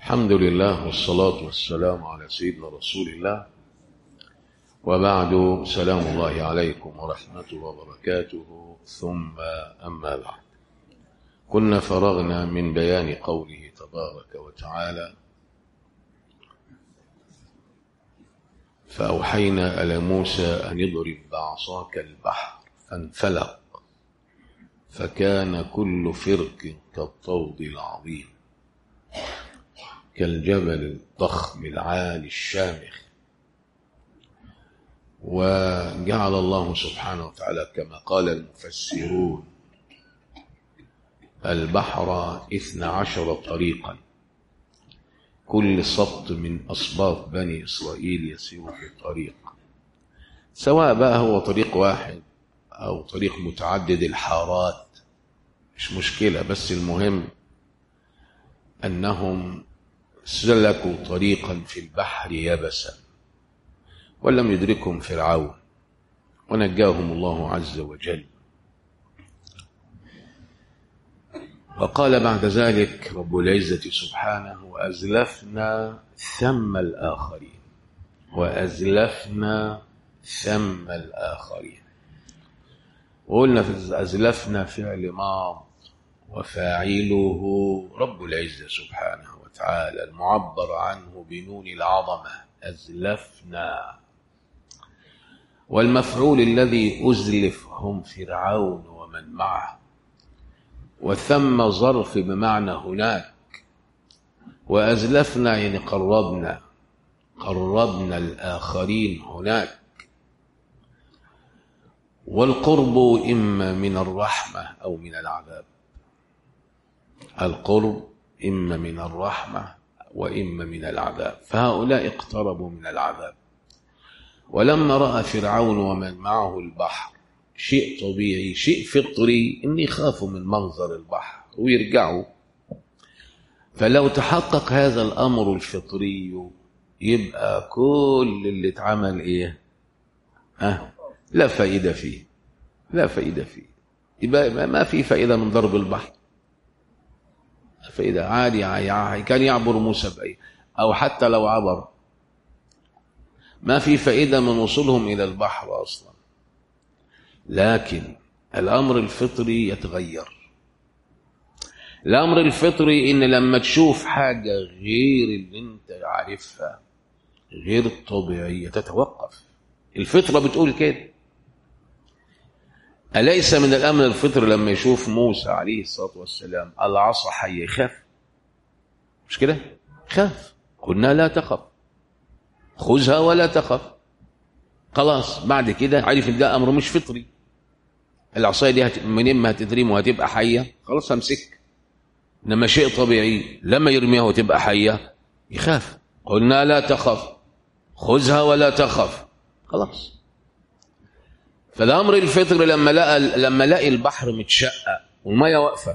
الحمد لله والصلاة والسلام على سيدنا رسول الله وبعد سلام الله عليكم ورحمة الله وبركاته ثم أما بعد كنا فرغنا من بيان قوله تبارك وتعالى فأوحينا إلى موسى أن يضرب بعصاك البحر فانفلق فكان كل فرق كالطود العظيم كالجبل الضخم العالي الشامخ وجعل الله سبحانه وتعالى كما قال المفسرون البحر اثنى عشر طريقا كل سبط من أسباط بني إسرائيل يسير في طريق سواء بقى هو طريق واحد أو طريق متعدد الحارات مش مشكلة بس المهم أنهم سلكوا طريقا في البحر يبسا ولم يدركهم فرعون ونجاهم الله عز وجل وقال بعد ذلك رب العزة سبحانه وأزلفنا ثم الآخرين وأزلفنا ثم الآخرين وقلنا في أزلفنا فعل ماض وفاعله رب العزة سبحانه وتعالى المعبر عنه بنون العظمة أزلفنا والمفعول الذي أزلف هم فرعون ومن معه وثم ظرف بمعنى هناك وأزلفنا يعني قربنا قربنا الآخرين هناك والقرب إما من الرحمة أو من العذاب القرب إما من الرحمة وإما من العذاب فهؤلاء اقتربوا من العذاب ولما رأى فرعون ومن معه البحر شيء طبيعي شيء فطري ان يخافوا من منظر البحر ويرجعوا فلو تحقق هذا الامر الفطري يبقى كل اللي اتعمل ايه ها لا فائده فيه لا فائده فيه يبقى ما في فائده من ضرب البحر فائده عادي كان يعبر موسى باي او حتى لو عبر ما في فائده من وصولهم الى البحر اصلا لكن الامر الفطري يتغير الامر الفطري ان لما تشوف حاجه غير اللي انت عارفها غير طبيعيه تتوقف الفطره بتقول كده اليس من الامر الفطري لما يشوف موسى عليه الصلاه والسلام العصا حيه يخاف مش كده خاف قلنا لا تخف خذها ولا تخف خلاص بعد كده عرف ان ده امر مش فطري العصايه دي هت... منين ما هتترمي وهتبقى حيه خلاص همسك انما شيء طبيعي لما يرميها وتبقى حيه يخاف قلنا لا تخف خذها ولا تخف خلاص فالامر الفطري لما لقى لما لقي البحر متشقق والميه واقفه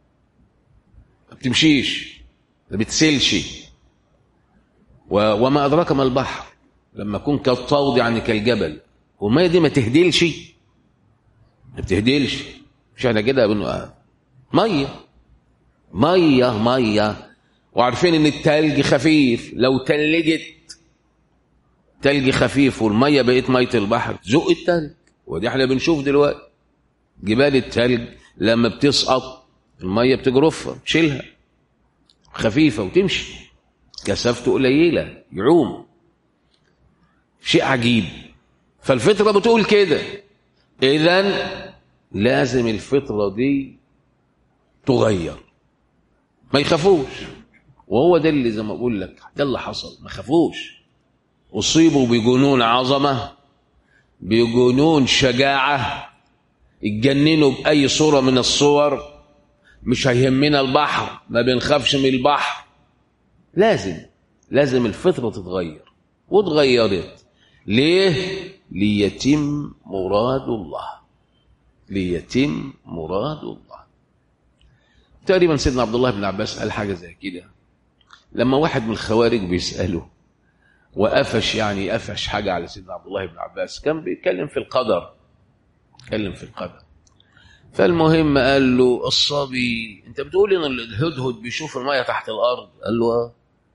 ما بتمشيش ما بتسيلش و... وما ادراك ما البحر لما يكون كالطود يعني كالجبل والميه دي ما تهدلش ما بتهدلش مش احنا كده بن... ميه ميه ميه وعارفين ان التلج خفيف لو تلجت تلج خفيف والميه بقت ميه البحر تزق التلج ودي احنا بنشوف دلوقتي جبال التلج لما بتسقط الميه بتجرفها تشيلها خفيفه وتمشي كثافته قليله يعوم شيء عجيب فالفطره بتقول كده اذا لازم الفطره دي تغير ما يخافوش وهو ده اللي زي ما اقول لك ده اللي حصل ما خافوش اصيبوا بجنون عظمه بجنون شجاعه اتجننوا باي صوره من الصور مش هيهمنا البحر ما بنخافش من البحر لازم لازم الفطره تتغير واتغيرت ليه ليتم مراد الله ليتم مراد الله تقريبا سيدنا عبد الله بن عباس قال حاجه زي كده لما واحد من الخوارج بيساله وقفش يعني قفش حاجه على سيدنا عبد الله بن عباس كان بيتكلم في القدر اتكلم في القدر فالمهم قال له الصبي انت بتقول ان الهدهد بيشوف الميه تحت الارض قال له اه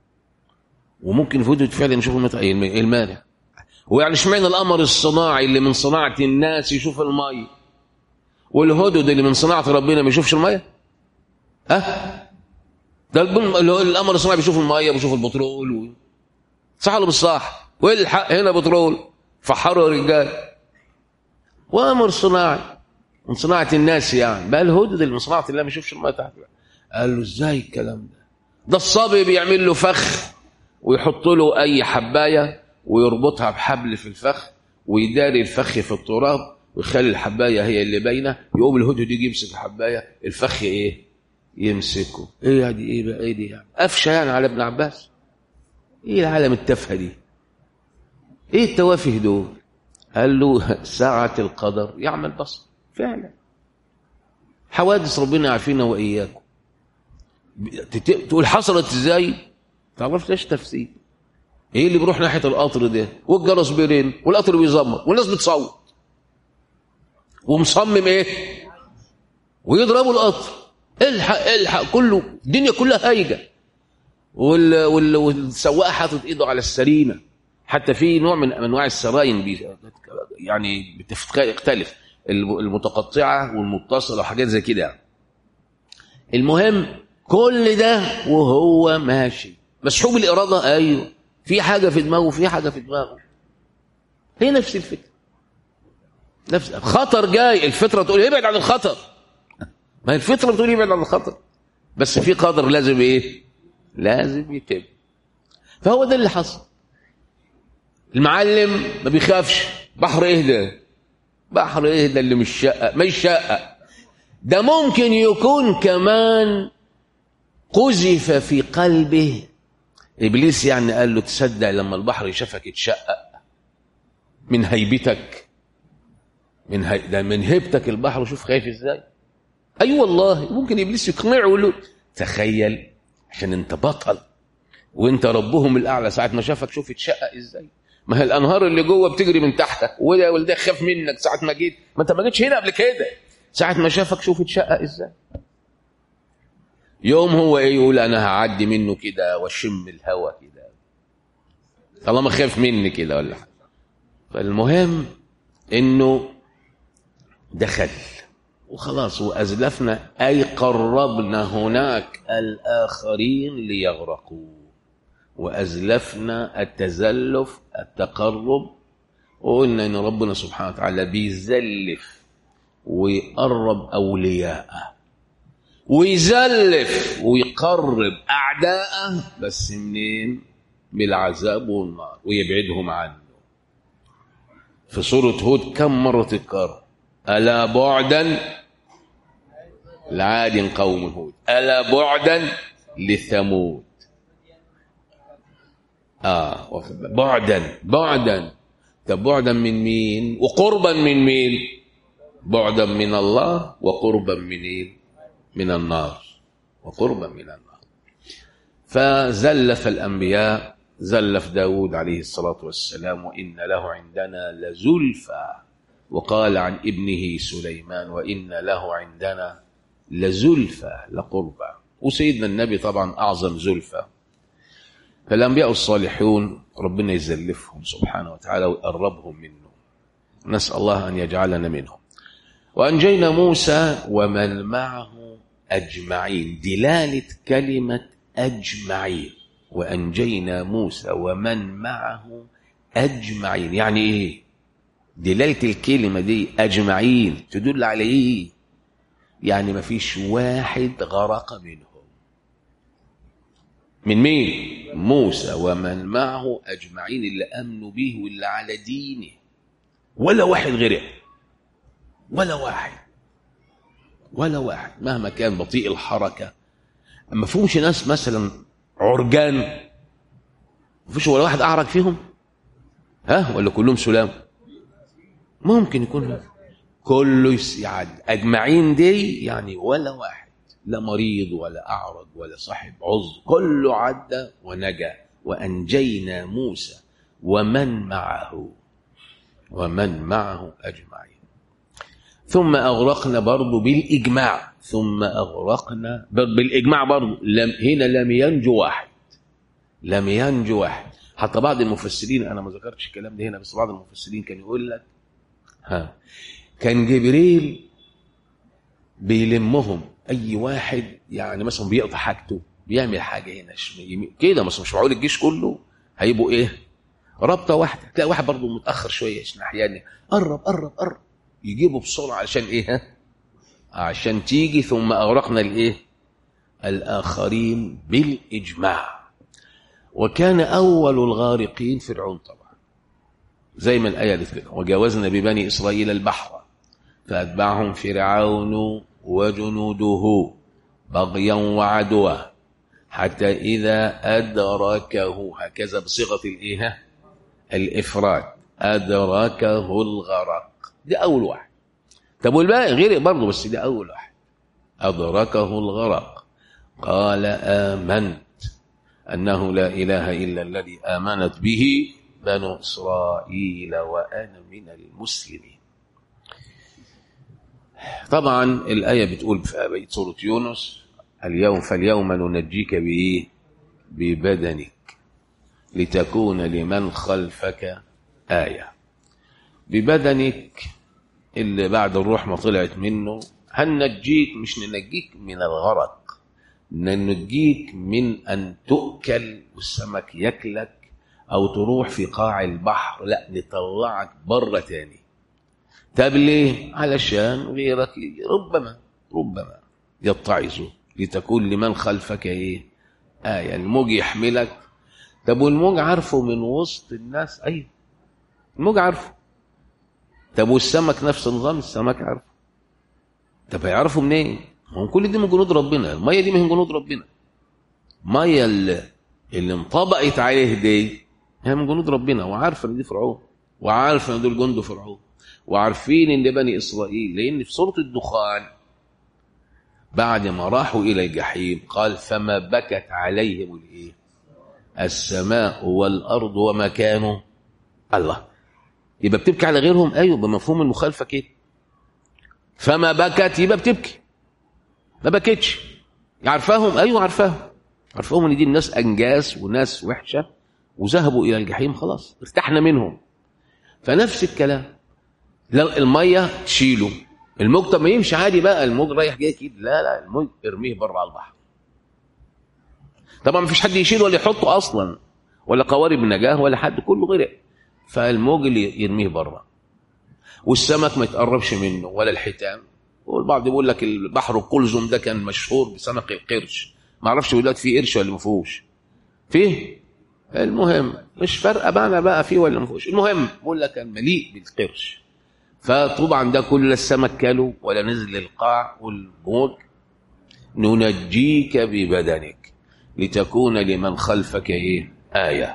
وممكن الهدهد فعلا يشوف الميه ايه الم- إيه المانع ويعني اشمعنى القمر الصناعي اللي من صناعه الناس يشوف الميه والهدهد اللي من صناعه ربنا ما يشوفش الميه ها ده البن- اللي هو القمر الصناعي بيشوف الميه بيشوف البترول و... صح ولا مش صح والحق هنا بترول فحروا يا رجال وامر صناعي من صناعه الناس يعني بقى الهدهد اللي من صناعه الله ما يشوفش الميه تحت قال له ازاي الكلام ده ده الصبي بيعمل له فخ ويحط له اي حبايه ويربطها بحبل في الفخ ويداري الفخ في التراب ويخلي الحبايه هي اللي باينه يقوم الهدهد يجي يمسك الحبايه الفخ ايه يمسكه ايه يعني ايه بقى ايه دي يعني قفشه يعني على ابن عباس ايه العالم التافهه دي ايه التوافه دول قال له ساعة القدر يعمل بصر فعلا حوادث ربنا يعافينا واياكم تت- تقول حصلت ازاي تعرفش ايش تفسير ايه اللي بيروح ناحيه القطر ده والجرس بيرن والقطر بيزمر والناس بتصوت ومصمم ايه ويضربوا القطر الحق الحق كله الدنيا كلها هايجه وال... وال... والسواق حاطط ايده على السرينه حتى في نوع من انواع السراين بي... يعني بتختلف الم- المتقطعه والمتصله وحاجات زي كده المهم كل ده وهو ماشي مسحوب الاراده ايوه في حاجه في دماغه في حاجه في دماغه هي نفس الفكره نفس خطر جاي الفطره تقول ابعد عن الخطر ما هي الفطره بتقول ابعد عن الخطر بس في قدر لازم ايه لازم يتم فهو ده اللي حصل المعلم ما بيخافش بحر اهدى بحر اهدى اللي مش شقق ما يشقق ده ممكن يكون كمان قذف في قلبه ابليس يعني قال له تصدق لما البحر شافك اتشقق من هيبتك من هي... ده من هيبتك البحر وشوف خايف ازاي اي أيوة والله ممكن ابليس يقنعه ويقول له تخيل عشان انت بطل وانت ربهم الاعلى ساعه ما شافك شوف اتشقق ازاي ما هي الانهار اللي جوه بتجري من تحتك وده وده خاف منك ساعه ما جيت ما انت ما جيتش هنا قبل كده ساعه ما شافك شوف اتشقق ازاي يوم هو ايه يقول انا هعدي منه كده واشم الهوا كده طالما خاف مني كده ولا حاجه فالمهم انه دخل وخلاص وازلفنا اي قربنا هناك الاخرين ليغرقوا وازلفنا التزلف التقرب وقلنا ان ربنا سبحانه وتعالى بيزلف ويقرب اولياءه ويزلف ويقرب اعداءه بس منين بالعذاب والنار ويبعدهم عنه في سوره هود كم مره تتكرر الا بعدا لعاد قوم هود الا بعدا لثمود اه واخد بالك؟ بعدا بعدا طب بعدا من مين وقربا من مين بعدا من الله وقربا من إيه؟ من النار وقربا من النار فزلف الأنبياء زلف داود عليه الصلاة والسلام وإن له عندنا لزلفى وقال عن ابنه سليمان وإن له عندنا لزلفى لقربى وسيدنا النبي طبعا أعظم زلفى فالأنبياء الصالحون ربنا يزلفهم سبحانه وتعالى ويقربهم منه نسأل الله أن يجعلنا منهم وأنجينا موسى ومن معه أجمعين دلالة كلمة أجمعين وأنجينا موسى ومن معه أجمعين يعني إيه دلالة الكلمة دي أجمعين تدل على إيه يعني ما فيش واحد غرق منهم من مين موسى ومن معه أجمعين اللي أمنوا به واللي على دينه ولا واحد غرق ولا واحد ولا واحد مهما كان بطيء الحركة ما فيهمش ناس مثلا عرجان ما فيش ولا واحد أعرج فيهم ها ولا كلهم سلام ممكن يكون كله يعد أجمعين دي يعني ولا واحد لا مريض ولا أعرج ولا صاحب عذر كله عدى ونجا وأنجينا موسى ومن معه ومن معه أجمعين ثم أغرقنا برضو بالإجماع ثم أغرقنا بالإجماع برضو لم هنا لم ينجو واحد لم ينجو واحد حتى بعض المفسرين انا ما ذكرتش الكلام ده هنا بس بعض المفسرين كان يقول لك ها كان جبريل بيلمهم اي واحد يعني مثلا بيقطع حاجته بيعمل حاجه هنا كده مثلا مش معقول الجيش كله هيبقوا ايه رابطه واحده تلاقي واحد برضه متاخر شويه عشان احيانا قرب قرب قرب يجيبوا بسرعه عشان ايه ها عشان تيجي ثم اغرقنا الايه الاخرين بالاجماع وكان اول الغارقين فرعون طبعا زي ما الايه قالت كده وجاوزنا ببني اسرائيل البحر فاتبعهم فرعون وجنوده بغيا وعدوا حتى اذا ادركه هكذا بصيغه الايه الافراد ادركه الغرق دي اول واحد طب والباقي غير برضه بس ده اول واحد ادركه الغرق قال امنت انه لا اله الا الذي امنت به بنو اسرائيل وانا من المسلمين طبعا الايه بتقول في سوره يونس اليوم فاليوم ننجيك بايه ببدنك لتكون لمن خلفك ايه ببدنك اللي بعد الروح ما طلعت منه هننجيك مش ننجيك من الغرق ننجيك من أن تؤكل والسمك ياكلك أو تروح في قاع البحر لا نطلعك بره تاني طب ليه؟ علشان غيرك ربما ربما يتعظوا لتكون لمن خلفك ايه؟ آية الموج يحملك طب والموج عارفه من وسط الناس أيوه الموج عارفه طب والسمك نفس النظام السمك عارفه طب هيعرفوا منين؟ إيه؟ ما كل دي من جنود ربنا الميه دي من جنود ربنا الميه اللي, اللي انطبقت عليه دي هي من جنود ربنا وعارفه ان دي فرعون وعارفه ان دول جند فرعون وعارفين ان بني اسرائيل لان في سوره الدخان بعد ما راحوا الى الجحيم قال فما بكت عليهم الايه السماء والارض وما كانوا الله يبقى بتبكي على غيرهم ايوه بمفهوم المخالفه كده فما بكت يبقى بتبكي ما بكتش عارفاهم ايوه عارفاهم عارفاهم ان دي الناس انجاس وناس وحشه وذهبوا الى الجحيم خلاص ارتحنا منهم فنفس الكلام لا الميه تشيله الموج طب ما يمشي عادي بقى الموج رايح جاي كده لا لا الموج ارميه بره على البحر طبعا ما فيش حد يشيله ولا يحطه اصلا ولا قوارب نجاه ولا حد كله غرق فالموج اللي يرميه بره والسمك ما يتقربش منه ولا الحيتان والبعض يقول لك البحر القلزم ده كان مشهور بسمك القرش ما اعرفش دلوقتي فيه قرش ولا ما فيهوش فيه المهم مش فارقه بقى بقى فيه ولا ما فيهوش المهم بقول لك كان مليء بالقرش فطبعا ده كل السمك كله ولا نزل للقاع والموج ننجيك ببدنك لتكون لمن خلفك ايه آية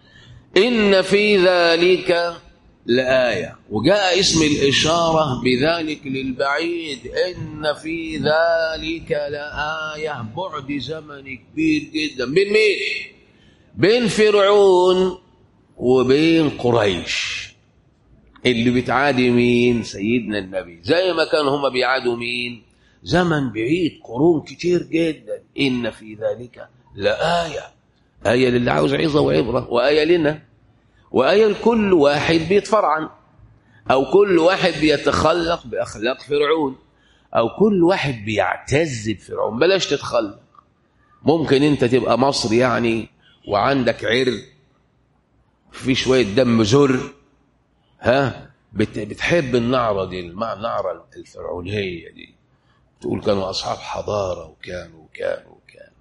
إن في ذلك لآية وجاء اسم الإشارة بذلك للبعيد إن في ذلك لآية بعد زمن كبير جدا بين مين؟ بين فرعون وبين قريش اللي بتعادي مين؟ سيدنا النبي زي ما كانوا هم بيعادوا مين؟ زمن بعيد قرون كتير جدا إن في ذلك لآية آية للي عاوز عظة وعبرة وآية لنا وآية لكل واحد بيتفرعن أو كل واحد بيتخلق بأخلاق فرعون أو كل واحد بيعتز بفرعون بلاش تتخلق ممكن أنت تبقى مصري يعني وعندك عرق في شوية دم زر ها بتحب النعرة دي النعرة الفرعونية دي تقول كانوا أصحاب حضارة وكانوا وكانوا وكانوا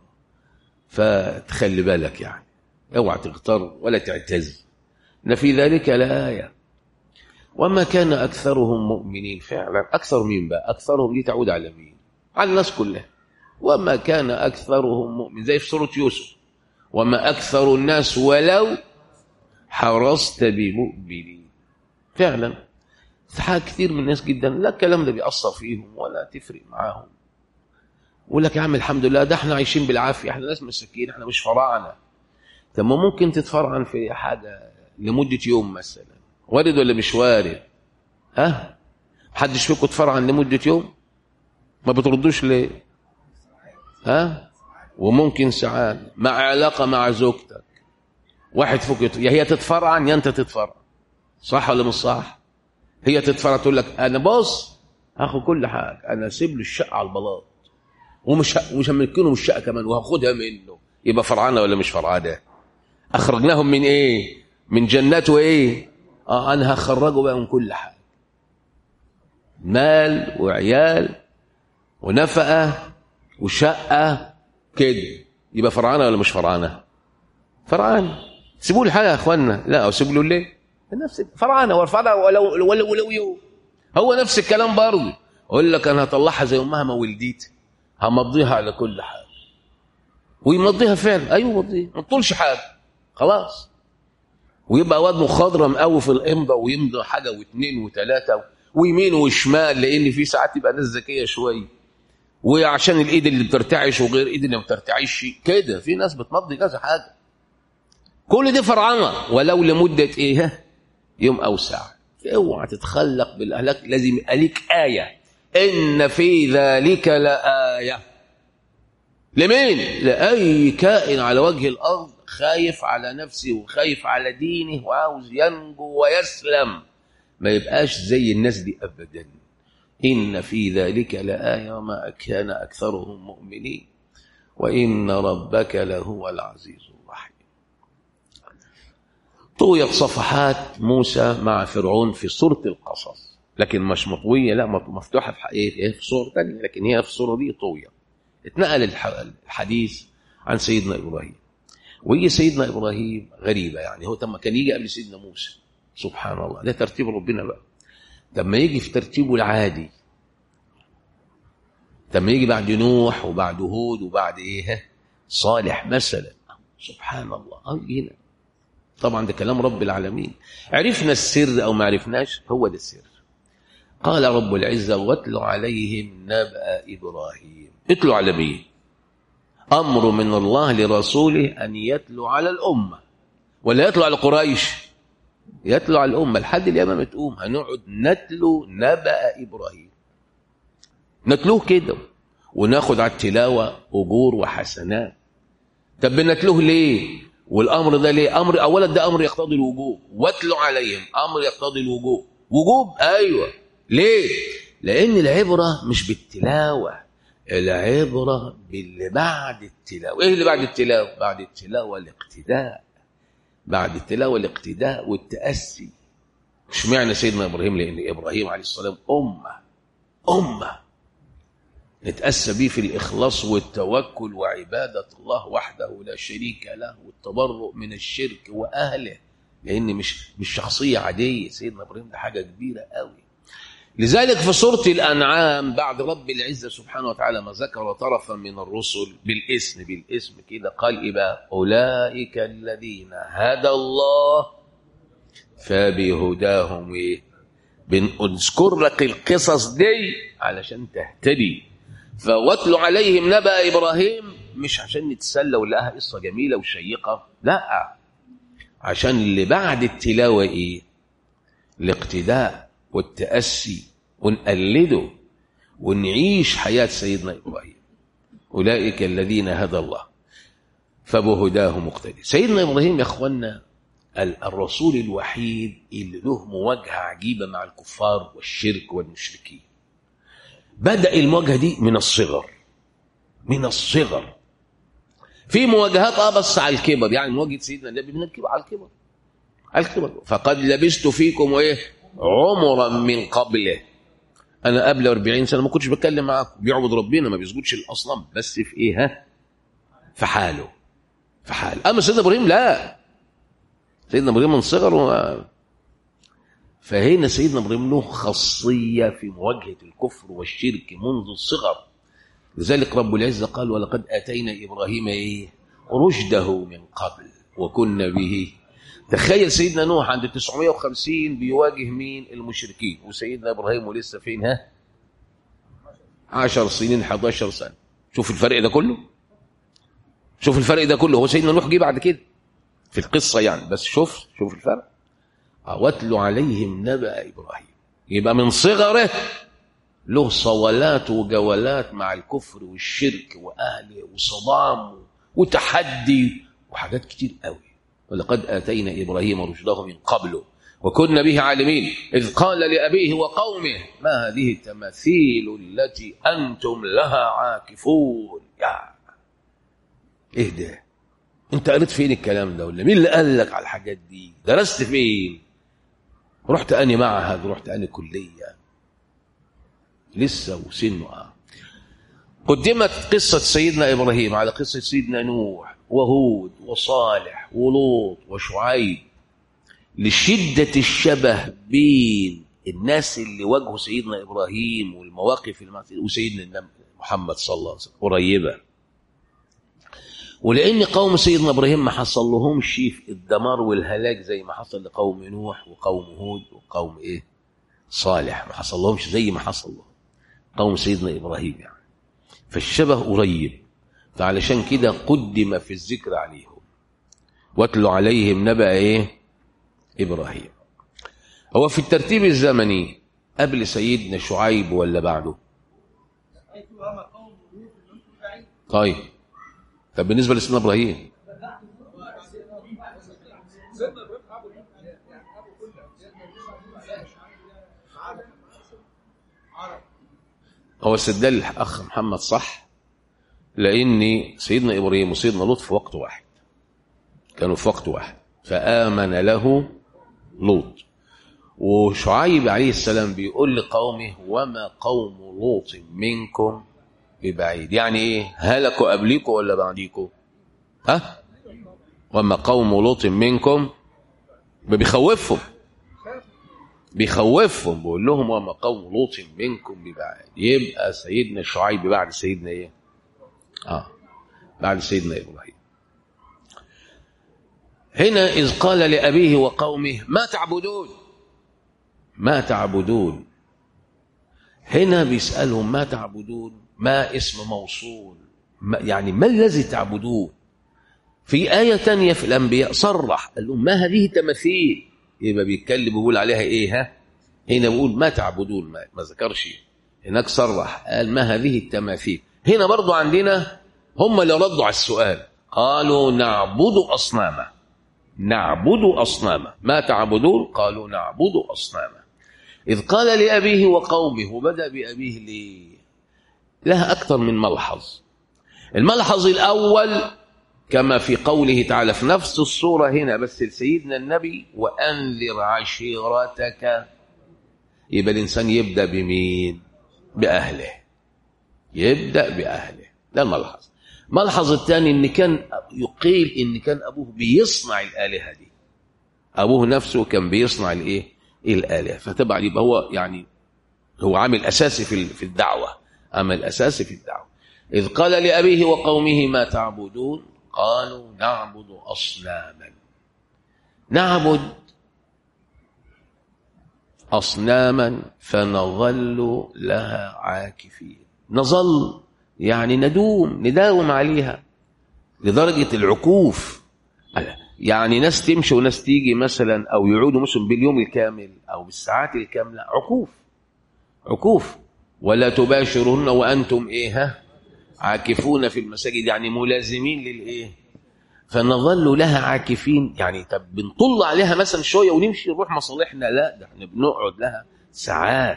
فتخلي بالك يعني اوعى تغتر ولا تعتز ان في ذلك لآية وما كان أكثرهم مؤمنين فعلا أكثر مين بقى أكثرهم دي تعود على مين على الناس كلها وما كان أكثرهم مؤمن زي في سورة يوسف وما أكثر الناس ولو حرصت بمؤمنين فعلا حاجة كثير من الناس جدا لا الكلام ده بيأثر فيهم ولا تفرق معاهم يقول لك يا عم الحمد لله ده احنا عايشين بالعافية احنا ناس مساكين احنا مش فراعنة طب ما ممكن تتفرعن في حاجة لمدة يوم مثلا وارد ولا مش وارد ها محدش فيكم اتفرعن لمدة يوم ما بتردوش ليه ها وممكن ساعات مع علاقة مع زوجتك واحد فوق يت... يا هي تتفرعن يا انت تتفرع صح ولا مش صح هي تتفرع تقول لك انا بص هاخد كل حاجه انا اسيب له الشقه على البلاط ومش ه... مش هملكله من الشقه كمان وهاخدها منه يبقى فرعانه ولا مش فرعانه اخرجناهم من ايه من جنات وايه اه انا هخرجه بقى من كل حاجه مال وعيال ونفقه وشقه كده يبقى فرعانه ولا مش فرعانه فرعان سيبوا لي حاجه يا اخوانا لا او سيبوا له ليه نفس فرعانه وارفعها ولو ولو ولو يوم هو نفس الكلام برضه اقول لك انا هطلعها زي امها ما ولديت همضيها على كل حاجه ويمضيها فعلا ايوه مضيها ما تطولش حاجه خلاص ويبقى واد مخضرم قوي في الامضه ويمضي حاجه واثنين وثلاثه ويمين وشمال لان في ساعات تبقى ناس ذكيه شويه وعشان الايد اللي بترتعش وغير ايد اللي ما بترتعش كده في ناس بتمضي كذا حاجه كل دي فرعانه ولو لمده ايه يوم او ساعه اوعى تتخلق بالاهلاك لازم يبقى ليك ايه ان في ذلك لايه لمين لاي كائن على وجه الارض خايف على نفسه وخايف على دينه وعاوز ينجو ويسلم ما يبقاش زي الناس دي ابدا ان في ذلك لايه وما كان اكثرهم مؤمنين وان ربك لهو العزيز الرحيم طويت صفحات موسى مع فرعون في سوره القصص لكن مش مطويه لا مفتوحه في ايه في صور ثانيه لكن هي في الصوره دي طويت اتنقل الحديث عن سيدنا ابراهيم ويجي سيدنا ابراهيم غريبه يعني هو تم كان يجي قبل سيدنا موسى سبحان الله ده ترتيب ربنا بقى لما يجي في ترتيبه العادي لما يجي بعد نوح وبعد هود وبعد ايه صالح مثلا سبحان الله اه هنا طبعا ده كلام رب العالمين عرفنا السر او ما عرفناش هو ده السر قال رب العزه واتل عليهم نبأ ابراهيم اتلوا على مين امر من الله لرسوله ان يتلو على الامه ولا يتلو على قريش يتلو على الامه لحد اليمامه تقوم هنقعد نتلو نبأ ابراهيم نتلوه كده وناخد على التلاوه اجور وحسنات طب بنتلوه ليه والامر ده ليه امر اولا ده امر يقتضي الوجوب واتلو عليهم امر يقتضي الوجوب وجوب ايوه ليه لان العبره مش بالتلاوه العبره باللي بعد التلاوه ايه اللي بعد التلاوه بعد التلاوه الاقتداء بعد التلاوه الاقتداء والتاسي اشمعنى سيدنا ابراهيم لان ابراهيم عليه السلام امه امه نتأسى به في الإخلاص والتوكل وعبادة الله وحده لا شريك له والتبرؤ من الشرك وأهله لأن مش مش شخصية عادية سيدنا إبراهيم ده حاجة كبيرة قوي لذلك في سورة الأنعام بعد رب العزة سبحانه وتعالى ما ذكر طرفا من الرسل بالاسم بالاسم كده قال إيه بقى أولئك الذين هدى الله فبهداهم إيه بنذكر لك القصص دي علشان تهتدي فواتلو عليهم نبأ إبراهيم مش عشان نتسلى ولقاها قصة جميلة وشيقة لا عشان اللي بعد التلاوة إيه الاقتداء والتأسي ونقلده ونعيش حياة سيدنا إبراهيم أولئك الذين هدى الله فبهداه مقتدي سيدنا إبراهيم يا أخوانا الرسول الوحيد اللي له مواجهة عجيبة مع الكفار والشرك والمشركين بدأ المواجهة دي من الصغر من الصغر في مواجهات اه بس على الكبر يعني مواجهة سيدنا النبي من الكبر على الكبر على الكبر فقد لبست فيكم ايه عمرا من قبله انا قبل 40 سنه ما كنتش بتكلم معاكم بيعبد ربنا ما بيسجدش الاصنام بس في ايه ها في حاله في حاله اما سيدنا ابراهيم لا سيدنا ابراهيم من صغره فهنا سيدنا ابراهيم له خاصيه في مواجهه الكفر والشرك منذ الصغر لذلك رب العزه قال ولقد اتينا ابراهيم ايه رشده من قبل وكنا به تخيل سيدنا نوح عند 950 بيواجه مين المشركين وسيدنا ابراهيم ولسه فين ها 10 سنين 11 سنه شوف الفرق ده كله شوف الفرق ده كله هو سيدنا نوح جه بعد كده في القصه يعني بس شوف شوف الفرق واتلو عليهم نبأ إبراهيم يبقى من صغره له صولات وجولات مع الكفر والشرك وأهله وصدام وتحدي وحاجات كتير قوي ولقد آتينا إبراهيم رشده من قبل وكنا به عالمين إذ قال لأبيه وقومه ما هذه التماثيل التي أنتم لها عاكفون يا إيه ده أنت قريت فين الكلام ده ولا مين اللي قال لك على الحاجات دي درست فين رحت أني معهد رحت أني كلية لسه وسنه آه. قدمت قصة سيدنا إبراهيم على قصة سيدنا نوح وهود وصالح ولوط وشعيب لشدة الشبه بين الناس اللي واجهوا سيدنا إبراهيم والمواقف اللي وسيدنا محمد صلى الله عليه وسلم قريبة ولأن قوم سيدنا إبراهيم ما حصل لهمش في الدمار والهلاك زي ما حصل لقوم نوح وقوم هود وقوم إيه صالح ما حصل لهمش زي ما حصل لهم قوم سيدنا إبراهيم يعني فالشبه قريب فعلشان كده قدم في الذكر عليهم واتل عليهم نبأ إيه إبراهيم هو في الترتيب الزمني قبل سيدنا شعيب ولا بعده طيب طب بالنسبة لسيدنا إبراهيم هو استدلال الأخ محمد صح لأن سيدنا إبراهيم وسيدنا لوط في وقت واحد كانوا في وقت واحد فآمن له لوط وشعيب عليه السلام بيقول لقومه وما قوم لوط منكم ببعيد يعني ايه هلكوا قبليكم ولا بعديكم ها وما قوم لوط منكم بيخوفهم بيخوفهم بيقول لهم وما قوم لوط منكم ببعيد يبقى سيدنا شعيب بعد سيدنا ايه اه بعد سيدنا ابراهيم هنا إذ قال لأبيه وقومه ما تعبدون ما تعبدون هنا بيسألهم ما تعبدون ما اسم موصول ما يعني ما الذي تعبدون في آية تانية في الأنبياء صرح قال لهم ما هذه تماثيل يبقى بيتكلم بيقول عليها إيه ها هنا بيقول ما تعبدون ما, ما ذكرش هناك صرح قال ما هذه التماثيل هنا برضو عندنا هم اللي ردوا على السؤال قالوا نعبد أصناما نعبد أصناما ما تعبدون قالوا نعبد أصناما إذ قال لأبيه وقومه وبدأ بأبيه ليه لها أكثر من ملحظ الملحظ الأول كما في قوله تعالى في نفس الصورة هنا بس لسيدنا النبي وأنذر عشيرتك يبقى الإنسان يبدأ بمين بأهله يبدأ بأهله ده الملحظ ملحظ الثاني ان كان يقيل ان كان ابوه بيصنع الالهه دي ابوه نفسه كان بيصنع الايه الالهه فتبع يبقى هو يعني هو عامل اساسي في في الدعوه عامل اساسي في الدعوه اذ قال لابيه وقومه ما تعبدون قالوا نعبد اصناما نعبد اصناما فنظل لها عاكفين نظل يعني ندوم نداوم عليها لدرجة العكوف يعني ناس تمشي وناس تيجي مثلا أو يعودوا مثلا باليوم الكامل أو بالساعات الكاملة عكوف عكوف ولا تباشرهن وأنتم إيه ها عاكفون في المساجد يعني ملازمين للإيه فنظل لها عاكفين يعني طب بنطل عليها مثلا شوية ونمشي نروح مصالحنا لا ده احنا بنقعد لها ساعات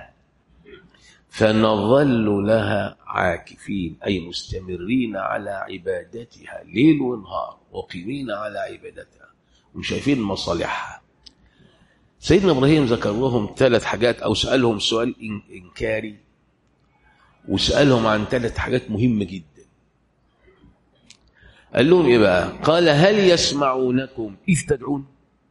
فنظل لها عاكفين أي مستمرين على عبادتها ليل ونهار وقيمين على عبادتها وشايفين مصالحها سيدنا إبراهيم ذكر لهم ثلاث حاجات أو سألهم سؤال إنكاري وسألهم عن ثلاث حاجات مهمة جدا قال لهم إيه بقى قال هل يسمعونكم إذ تدعون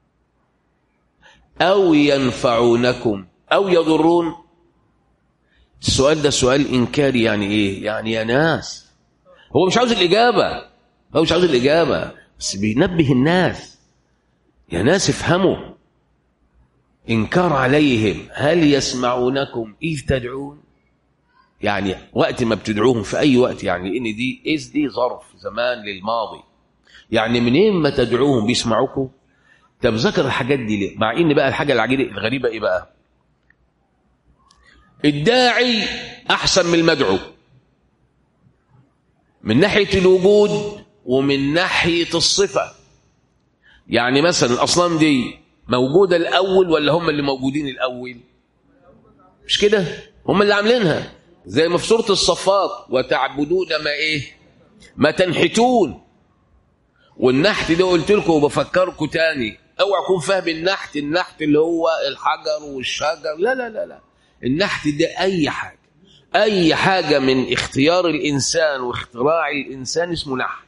أو ينفعونكم أو يضرون السؤال ده سؤال إنكاري يعني إيه يعني يا ناس هو مش عاوز الإجابة هو مش عاوز الإجابة بس بينبه الناس يا ناس افهموا إنكار عليهم هل يسمعونكم إذ تدعون يعني وقت ما بتدعوهم في أي وقت يعني إن دي إذ دي ظرف زمان للماضي يعني منين ما تدعوهم بيسمعوكم طب ذكر الحاجات دي ليه مع إن بقى الحاجة الغريبة إيه بقى الداعي أحسن من المدعو من ناحية الوجود ومن ناحية الصفة يعني مثلا الاصنام دي موجوده الاول ولا هم اللي موجودين الاول مش كده هم اللي عاملينها زي ما في سوره الصفات وتعبدون ما ايه ما تنحتون والنحت ده قلت لكم وبفكركم تاني اوعى اكون فاهم النحت النحت اللي هو الحجر والشجر لا لا لا لا النحت ده اي حاجه اي حاجه من اختيار الانسان واختراع الانسان اسمه نحت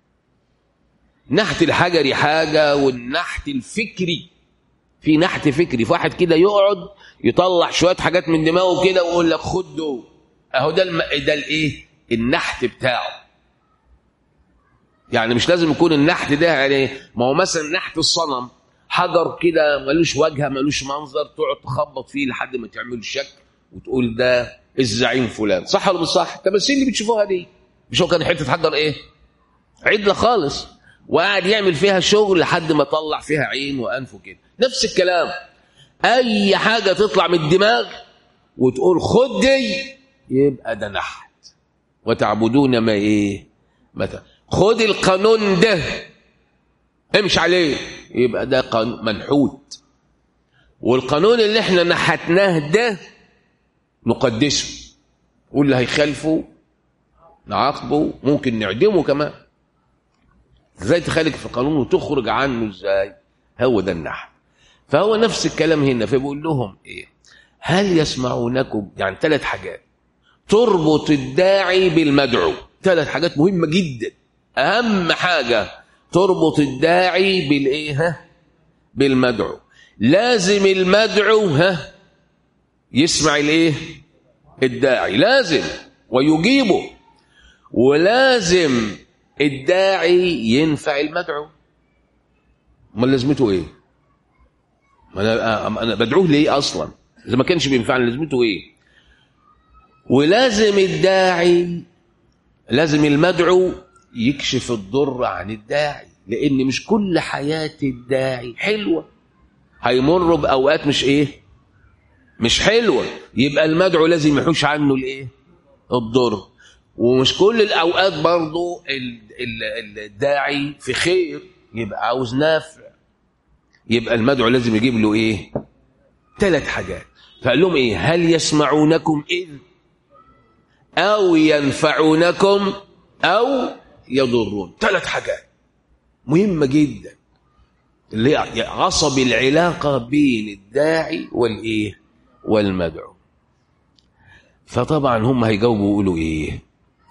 نحت الحجري حاجه والنحت الفكري في نحت فكري في واحد كده يقعد يطلع شويه حاجات من دماغه كده ويقول لك خد دول اهو ده الم... ده الايه النحت بتاعه يعني مش لازم يكون النحت ده يعني ما هو مثلا نحت الصنم حجر كده ملوش واجهه ملوش منظر تقعد تخبط فيه لحد ما تعمل شكل وتقول ده الزعيم فلان صح ولا مش صح التماثيل اللي بتشوفوها دي مش هو كان حته حجر ايه عدله خالص وقاعد يعمل فيها شغل لحد ما طلع فيها عين وانف وكده نفس الكلام اي حاجه تطلع من الدماغ وتقول خد دي يبقى ده نحت وتعبدون ما ايه متى خد القانون ده امشي عليه يبقى ده قانون منحوت والقانون اللي احنا نحتناه ده نقدسه واللي هيخالفه نعاقبه ممكن نعدمه كمان ازاي تخالف في قانون وتخرج عنه ازاي هو ده النحت فهو نفس الكلام هنا فبيقول لهم ايه هل يسمعونكم يعني ثلاث حاجات تربط الداعي بالمدعو ثلاث حاجات مهمه جدا اهم حاجه تربط الداعي بالايه ها بالمدعو لازم المدعو ها يسمع الايه الداعي لازم ويجيبه ولازم الداعي ينفع المدعو امال لازمته ايه ما انا انا بدعوه ليه اصلا اذا ما كانش بينفعني لازمته ايه ولازم الداعي لازم المدعو يكشف الضر عن الداعي لان مش كل حياه الداعي حلوه هيمر باوقات مش ايه مش حلوه يبقى المدعو لازم يحوش عنه الايه الضر ومش كل الاوقات برضو الداعي في خير يبقى عاوز نافع يبقى المدعو لازم يجيب له ايه ثلاث حاجات فقال لهم ايه هل يسمعونكم اذ او ينفعونكم او يضرون ثلاث حاجات مهمه جدا اللي هي عصب العلاقه بين الداعي والايه والمدعو فطبعا هم هيجاوبوا ويقولوا ايه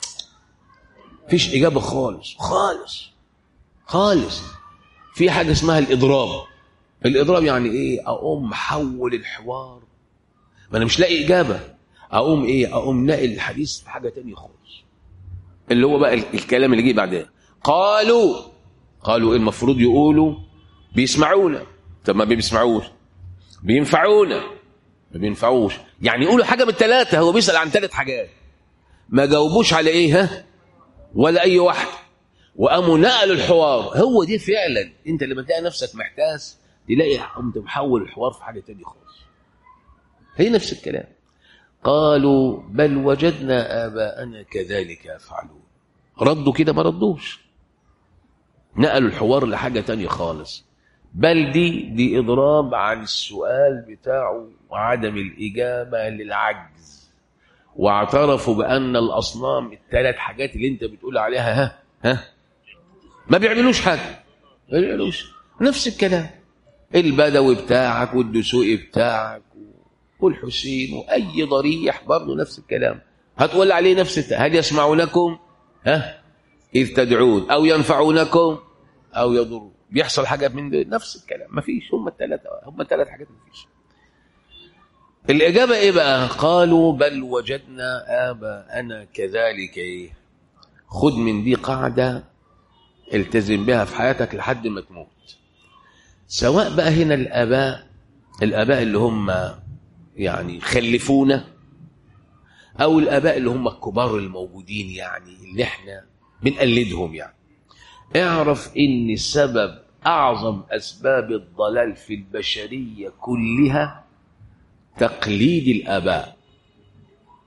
فيش اجابه خالص خالص خالص في حاجه اسمها الاضراب الاضراب يعني ايه اقوم محول الحوار ما انا مش لاقي اجابه اقوم ايه اقوم ناقل الحديث في حاجه تانية خالص اللي هو بقى الكلام اللي جه بعدين قالوا قالوا ايه المفروض يقولوا بيسمعونا طب ما بيسمعوش بينفعونا ما بينفعوش يعني يقولوا حاجه من الثلاثه هو بيسال عن ثلاث حاجات ما جاوبوش على ايه ها ولا اي واحد وقاموا نقلوا الحوار هو دي فعلا انت لما تلاقي نفسك محتاس تلاقي قمت محول الحوار في حاجه تانية خالص هي نفس الكلام قالوا بل وجدنا اباءنا كذلك يفعلون ردوا كده ما ردوش نقلوا الحوار لحاجه تانية خالص بل دي دي اضراب عن السؤال بتاعه وعدم الاجابه للعجز واعترفوا بان الاصنام الثلاث حاجات اللي انت بتقول عليها ها ها ما بيعملوش حاجه ما بيعملوش نفس الكلام البدوي بتاعك والدسوقي بتاعك والحسين واي ضريح برضه نفس الكلام هتقول عليه نفس الت... هل يسمعونكم ها اذ تدعون او ينفعونكم او يضرون بيحصل حاجه من دي. نفس الكلام مفيش هم الثلاثه هم الثلاث حاجات مفيش الإجابة إيه بقى؟ قالوا بل وجدنا آباءنا كذلك إيه؟ خد من دي قاعدة التزم بها في حياتك لحد ما تموت. سواء بقى هنا الآباء الآباء اللي هم يعني خلفونا أو الآباء اللي هم الكبار الموجودين يعني اللي إحنا بنقلدهم يعني. اعرف إن سبب أعظم أسباب الضلال في البشرية كلها تقليد الآباء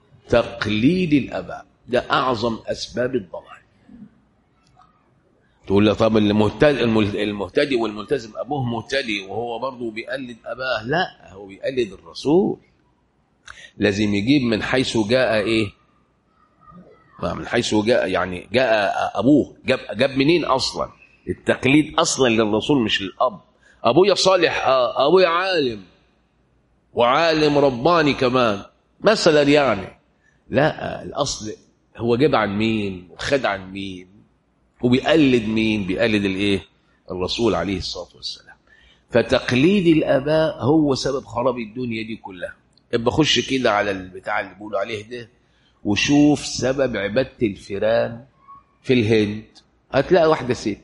تقليد الآباء ده أعظم أسباب الضلال تقول له طب المهتدي المهتدي والملتزم ابوه مهتدي وهو برضه بيقلد اباه لا هو بيقلد الرسول لازم يجيب من حيث جاء ايه من حيث جاء يعني جاء ابوه جاب جاب منين اصلا التقليد اصلا للرسول مش للاب ابويا صالح آه ابويا عالم وعالم رباني كمان مثلا يعني لا الاصل هو جاب عن مين وخد عن مين وبيقلد مين بيقلد الايه الرسول عليه الصلاه والسلام فتقليد الاباء هو سبب خراب الدنيا دي كلها ابقى خش كده على البتاع اللي بيقولوا عليه ده وشوف سبب عباده الفيران في الهند هتلاقي واحده ست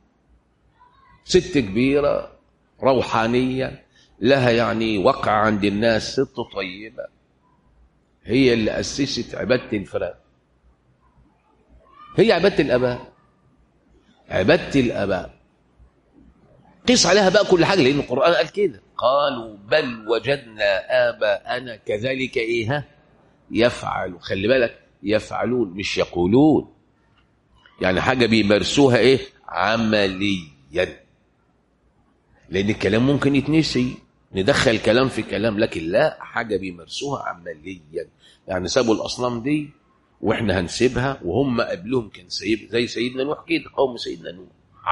ست كبيره روحانيه لها يعني وقع عند الناس ست طيبه هي اللي اسست عباده الفيران هي عباده الاباء عباده الاباء قيس عليها بقى كل حاجه لان القران قال كده قالوا بل وجدنا اباءنا كذلك ايه ها يفعل خلي بالك يفعلون مش يقولون يعني حاجه بيمارسوها ايه عمليا لان الكلام ممكن يتنسي ندخل كلام في كلام لكن لا حاجه بيمارسوها عمليا يعني سابوا الاصنام دي واحنا هنسيبها وهم قبلهم كان سيب زي سيدنا نوح كده قوم سيدنا نوح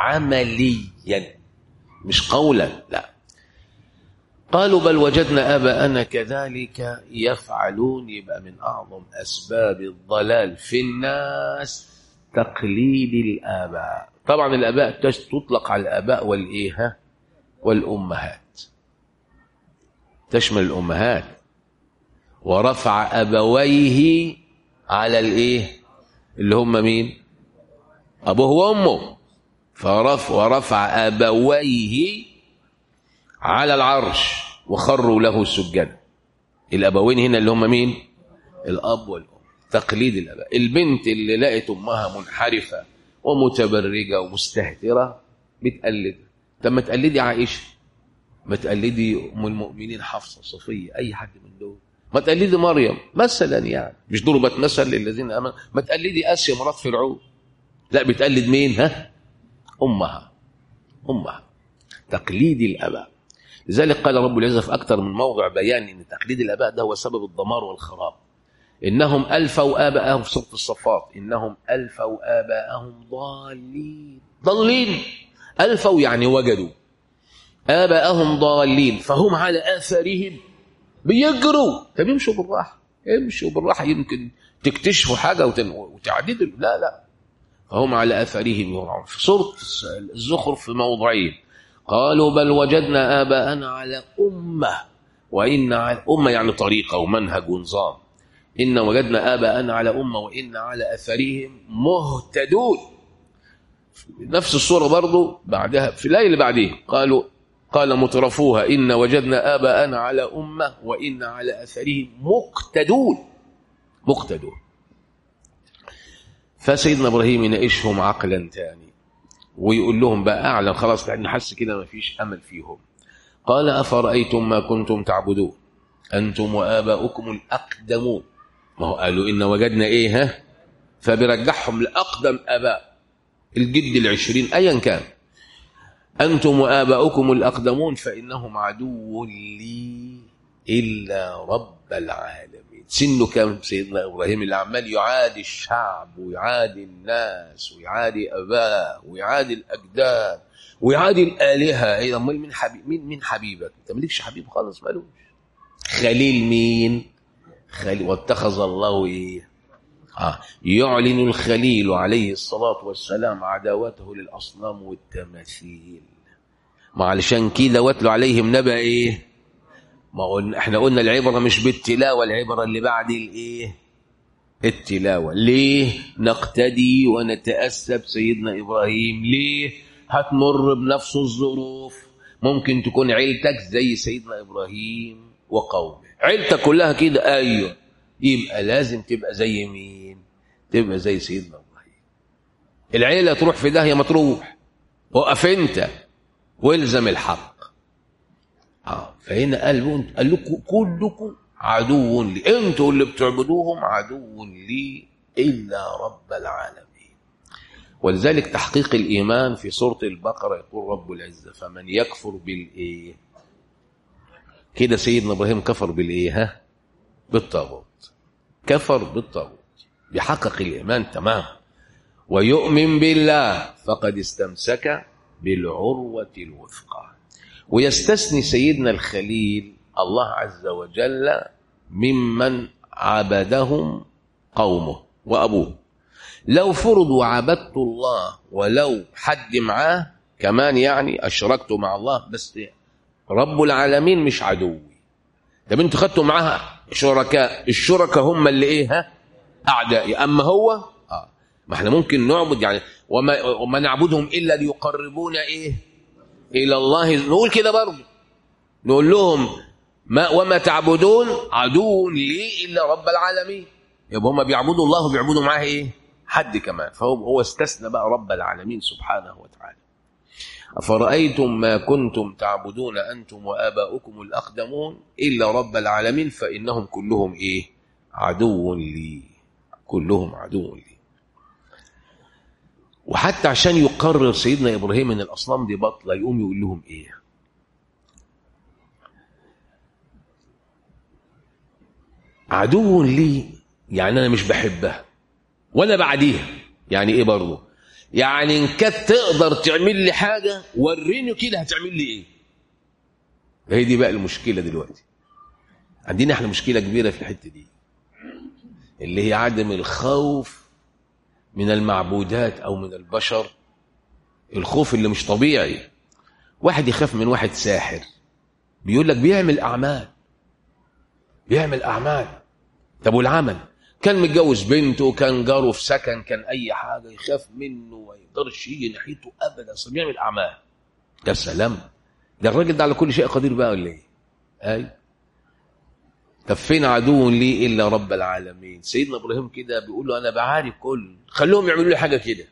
عمليا مش قولا لا قالوا بل وجدنا اباءنا كذلك يفعلون يبقى من اعظم اسباب الضلال في الناس تقليد الاباء طبعا الاباء تطلق على الاباء والايه والامهات تشمل الامهات ورفع ابويه على الايه اللي هم مين ابوه وامه فرف ورفع ابويه على العرش وخروا له سجدا الابوين هنا اللي هم مين الاب والام تقليد الاباء البنت اللي لقت امها منحرفه ومتبرجه ومستهتره بتقلد طب ما تقلدي عائشه ما تقلدي ام المؤمنين حفصه صفيه اي حد من دول ما تقلدي مريم مثلا يعني مش ضربت مثل للذين امنوا ما تقلدي اسيا مرات فرعون لا بتقلد مين ها امها امها تقليد الاباء لذلك قال رب العزه في اكثر من موضع بيان ان تقليد الاباء ده هو سبب الدمار والخراب انهم الفوا اباءهم في سوره الصفات انهم الفوا اباءهم ضالين ضالين الفوا يعني وجدوا اباءهم ضالين فهم على اثارهم بيجروا طب يمشوا بالراحه امشوا بالراحه يمكن تكتشفوا حاجه وتعددوا لا لا فهم على اثارهم يرعون في سوره الزخرف في موضعين قالوا بل وجدنا اباءنا على امه وان على امه يعني طريقه ومنهج ونظام ان وجدنا اباءنا على امه وان على اثارهم مهتدون نفس الصوره برضو بعدها في الايه اللي بعديه قالوا قال مترفوها إن وجدنا آباءنا على أمة وإن على أثرهم مقتدون مقتدون فسيدنا إبراهيم يناقشهم عقلا تاني ويقول لهم بقى أعلن خلاص لأن حس كده ما فيش أمل فيهم قال أفرأيتم ما كنتم تعبدون أنتم وآباؤكم الأقدمون ما هو قالوا إن وجدنا إيه ها فبرجعهم لأقدم آباء الجد العشرين أيا كان أنتم وآباؤكم الأقدمون فإنهم عدو لي إلا رب العالمين سنه كم سيدنا إبراهيم اللي عمال يعادي الشعب ويعادي الناس ويعادي أباه ويعادي الأجداد ويعادي الآلهة إيه أمال مين حبيب مين مين حبيبك؟ أنت مالكش حبيب خالص مالوش خليل مين؟ خليل واتخذ الله إيه؟ آه. يعلن الخليل عليه الصلاة والسلام عداوته للأصنام والتماثيل ما علشان كده واتلوا عليهم نبأ إيه ما قلنا احنا قلنا العبرة مش بالتلاوة العبرة اللي بعد الإيه التلاوة ليه نقتدي ونتأسى بسيدنا إبراهيم ليه هتمر بنفس الظروف ممكن تكون عيلتك زي سيدنا إبراهيم وقومه عيلتك كلها كده أيوه يبقى لازم تبقى زي مين تبقى زي سيدنا ابراهيم العيله تروح في داهيه ما تروح وقف انت والزم الحق اه فهنا قال قال لكم كلكم عدو لي انتوا اللي بتعبدوهم عدو لي الا رب العالمين ولذلك تحقيق الإيمان في سورة البقرة يقول رب العزة فمن يكفر بالإيه كده سيدنا إبراهيم كفر بالإيه ها بالطاغوت كفر بالطاغوت بيحقق الإيمان تمام ويؤمن بالله فقد استمسك بالعروة الوثقى ويستثني سيدنا الخليل الله عز وجل ممن عبدهم قومه وأبوه لو فرضوا عبدت الله ولو حد معاه كمان يعني أشركت مع الله بس رب العالمين مش عدوي طب انتوا خدتوا معاها شركاء الشركاء هم اللي ايه ها اعدائي اما هو اه ما احنا ممكن نعبد يعني وما, وما نعبدهم الا ليقربونا ايه الى الله نقول كده برضه نقول لهم ما وما تعبدون عدو لي الا رب العالمين يبقى هم بيعبدوا الله وبيعبدوا معاه ايه حد كمان فهو هو استثنى بقى رب العالمين سبحانه وتعالى أفرأيتم ما كنتم تعبدون أنتم وآباؤكم الأقدمون إلا رب العالمين فإنهم كلهم إيه عدو لي كلهم عدو لي وحتى عشان يقرر سيدنا إبراهيم أن الأصنام دي بطلة يقوم يقول لهم إيه عدو لي يعني أنا مش بحبها ولا بعديها يعني إيه برضه يعني إن كانت تقدر تعمل لي حاجة وريني كده هتعمل لي إيه هي دي بقى المشكلة دلوقتي عندنا احنا مشكلة كبيرة في الحتة دي اللي هي عدم الخوف من المعبودات أو من البشر الخوف اللي مش طبيعي واحد يخاف من واحد ساحر بيقول لك بيعمل أعمال بيعمل أعمال طب والعمل كان متجوز بنته كان جاره في سكن كان أي حاجة يخاف منه وما يقدرش يجي ناحيته أبدا أصل بيعمل أعمال يا سلام ده الراجل ده على كل شيء قدير بقى ولا إيه؟ أي طب فين عدو لي إلا رب العالمين سيدنا إبراهيم كده بيقول له أنا بعارف كل خلوهم يعملوا لي حاجة كده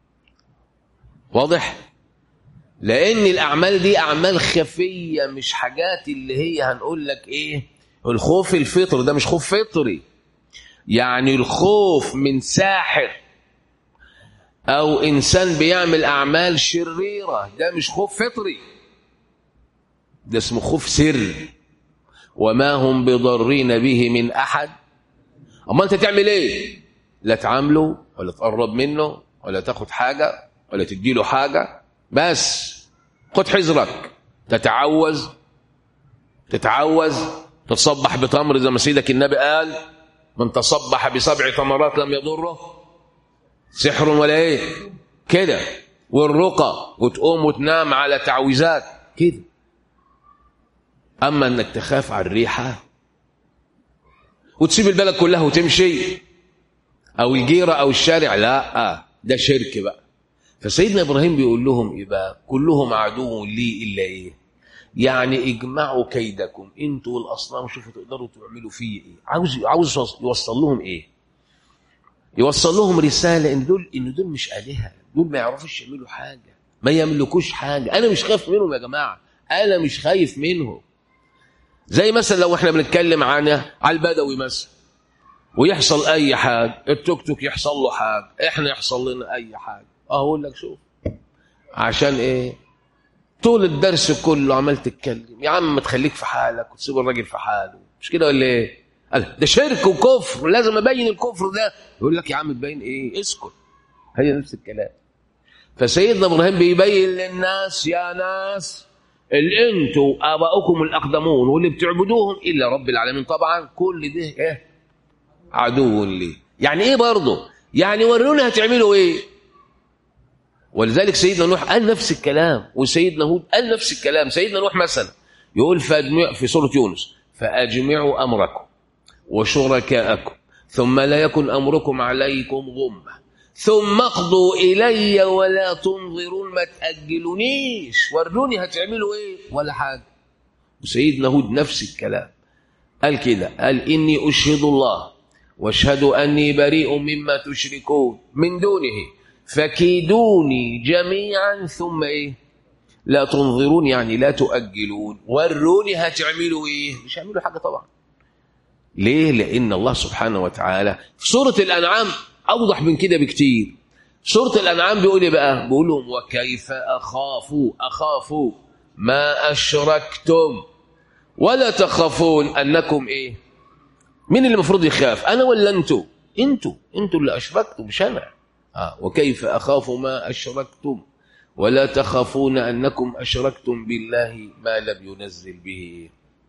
واضح؟ لأن الأعمال دي أعمال خفية مش حاجات اللي هي هنقول لك إيه الخوف الفطري ده مش خوف فطري يعني الخوف من ساحر أو إنسان بيعمل أعمال شريرة ده مش خوف فطري ده اسمه خوف سر وما هم بضارين به من أحد أما أنت تعمل إيه لا تعامله ولا تقرب منه ولا تاخد حاجة ولا تديله حاجة بس خد حذرك تتعوز تتعوز تتصبح بتمر زي ما سيدك النبي قال من تصبح بسبع تمرات لم يضره سحر ولا ايه كده والرقى وتقوم وتنام على تعويذات كده اما انك تخاف على الريحه وتسيب البلد كلها وتمشي او الجيره او الشارع لا ده شرك بقى فسيدنا ابراهيم بيقول لهم ايه بقى كلهم عدو لي الا ايه يعني اجمعوا كيدكم انتوا والاصنام شوفوا تقدروا تعملوا فيه ايه عاوز عاوز يوصل لهم ايه يوصل لهم رساله ان دول ان دول مش الهه دول ما يعرفوش يعملوا حاجه ما يملكوش حاجه انا مش خايف منهم يا جماعه انا مش خايف منهم زي مثلا لو احنا بنتكلم عن على البدوي مثلا ويحصل اي حاجه التوك توك يحصل له حاجه احنا يحصل لنا اي حاجه اقول لك شوف عشان ايه طول الدرس كله عمال تتكلم يا عم ما تخليك في حالك وتسيب الراجل في حاله مش كده ولا ايه قال ده شرك وكفر لازم ابين الكفر ده يقول لك يا عم تبين ايه اسكت هي نفس الكلام فسيدنا ابراهيم بيبين للناس يا ناس اللي انتوا اباؤكم الاقدمون واللي بتعبدوهم الا رب العالمين طبعا كل ده ايه عدو لي يعني ايه برضه يعني وروني هتعملوا ايه ولذلك سيدنا نوح قال نفس الكلام وسيدنا هود قال نفس الكلام سيدنا نوح مثلا يقول فأجمع في سورة يونس فأجمعوا أمركم وشركاءكم ثم لا يكن أمركم عليكم غمة ثم اقضوا إلي ولا تنظرون ما تأجلونيش وروني هتعملوا إيه ولا حاجة وسيدنا هود نفس الكلام قال كده قال إني أشهد الله واشهد أني بريء مما تشركون من دونه فكيدوني جميعا ثم ايه لا تنظرون يعني لا تؤجلون وروني هتعملوا ايه مش هيعملوا حاجه طبعا ليه لان الله سبحانه وتعالى في سوره الانعام اوضح من كده بكتير سورة الأنعام بيقول إيه بقى بيقول لهم وكيف أخاف أخاف ما أشركتم ولا تخافون أنكم إيه مين اللي المفروض يخاف أنا ولا أنتوا أنتوا أنتوا اللي أشركتم مش أنا آه وكيف أخاف ما أشركتم ولا تخافون أنكم أشركتم بالله ما لم ينزل به